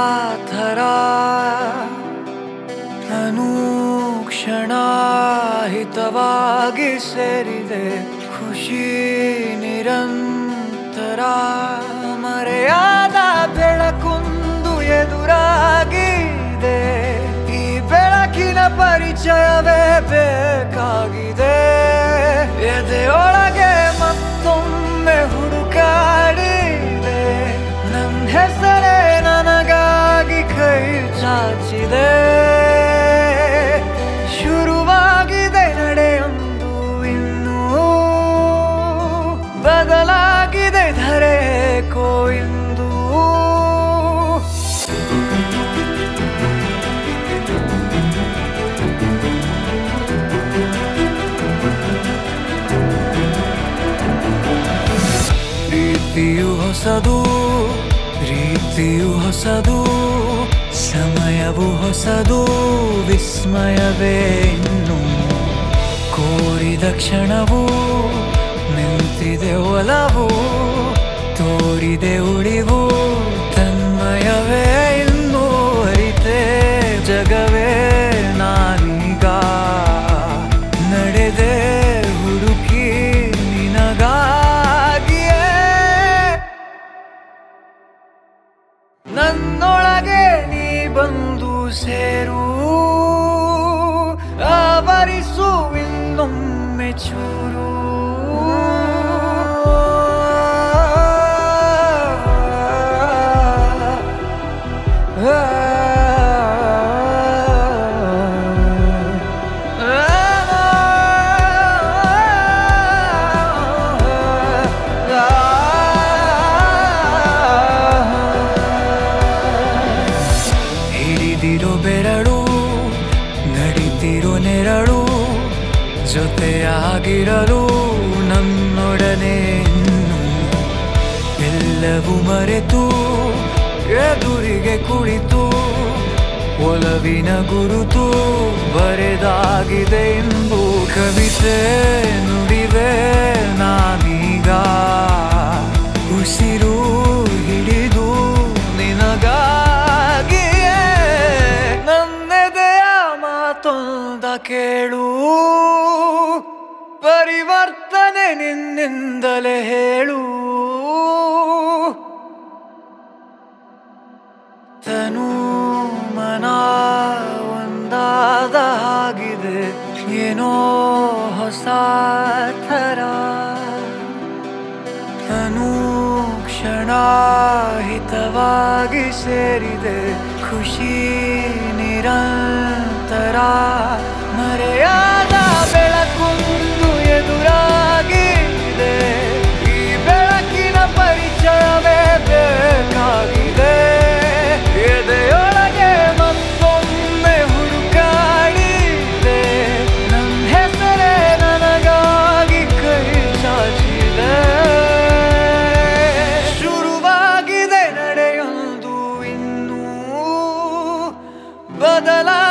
ಥರ ಅನುಕ್ಷಣ ಹಿತವಾಗಿ ಸೇರಿದೆ ಖುಷಿ ನಿರಂತರ ಮರೆಯಾದ ಬೆಳಕುಂದು ಎದುರಾಗಿದೆ ಈ ಬೆಳಕಿನ ಪರಿಚಯವೇ ಬೇಕಾಗಿದೆ ಎದೆಯೊಳಗೆ ಮತ್ತೊಮ್ಮೆ ಹುಡುಕಾಡಿದೆ ನನ್ನ ಹೆಸರೇ ನನಗಾಗಿ ಕೈ ಚಾಚಿದೆ ಶುರುವಾಗಿದೆ ನಡೆಯೊಂದು ಇನ್ನೂ ಬದಲಾಗಿದೆ ಧರೆಕೋ ಇಂದು ಪ್ರೀತಿಯು ಹೊಸದು ರೀತಿಯು ಹೊಸದು ಸಮಯವು ಹೊಸದು ವಿಸ್ಮಯವೇ ಇನ್ನು ಕೋರಿದ ಕ್ಷಣವು ನಿಂತಿದೆ ಒಲವು ತೋರಿದೆ ಉಳಿವು ತನ್ಮಯವೇ ಇನ್ನು ಅರಿತೆ ಜಗವೇ ನಾನೀಗ ನಡೆದೆ ಹುಡುಕಿ ನಿನಗಾಗಿಯೇ ನನ್ನೊಳಗೆ ನೀ ಬಂದು ಸೇರು ಆವರಿಸು ಇನ್ನೊಮ್ಮೆ ಚೂರು ಹಿಡಿದಿರೋ ಬೆರಳು ನಡಿತಿರೋ ನೆರಳು ಜೊತೆಯಾಗಿರಲು ನನ್ನೊಡನೆ ಇನ್ನು ಎಲ್ಲವೂ ಮರೆತು ಎದುರಿಗೆ ಕುಳಿತು ಒಲವಿನ ಗುರುತು ಬರೆದಾಗಿದೆ ಎಂದು ಕವಿತೆ ನುಡಿವೆ ನಾನೀಗ ಉಸಿರು ಹಿಡಿದು ನಿನಗಾಗಿಯೇ ನನ್ನೆದೆಯ ಮಾತೊಂದ ಕೇಳು ಪರಿವರ್ತನೆ ನಿನ್ನಿಂದಲೇ ಹೇಳು ತನು ಮನ ಒಂದಾದ ಹಾಗಿದೆ ಏನೋ ಹೊಸ ಥರ ಅನುಕ್ಷಣ ಹಿತವಾಗಿ ಸೇರಿದೆ ಖುಷಿ ನಿರಂತರ ಮರೆಯಾದ ಬೆಳಕುಂದು ಎದುರಾಗಿದೆ ಈ ಬೆಳಕಿನ ಪರಿಚಯವೇ ಬೇಕಾಗಿದೆ ಎದೆಯೊಳಗೆ ಮತ್ತೊಮ್ಮೆ ಹುಡುಕಾಡಿದೆ ನನ್ನ ಹೆಸರೇ ನನಗಾಗಿ ಕೈ ಚಾಚಿದೆ ಶುರುವಾಗಿದೆ ನಡೆಯೊಂದು ಇನ್ನೂ ಬದಲಾ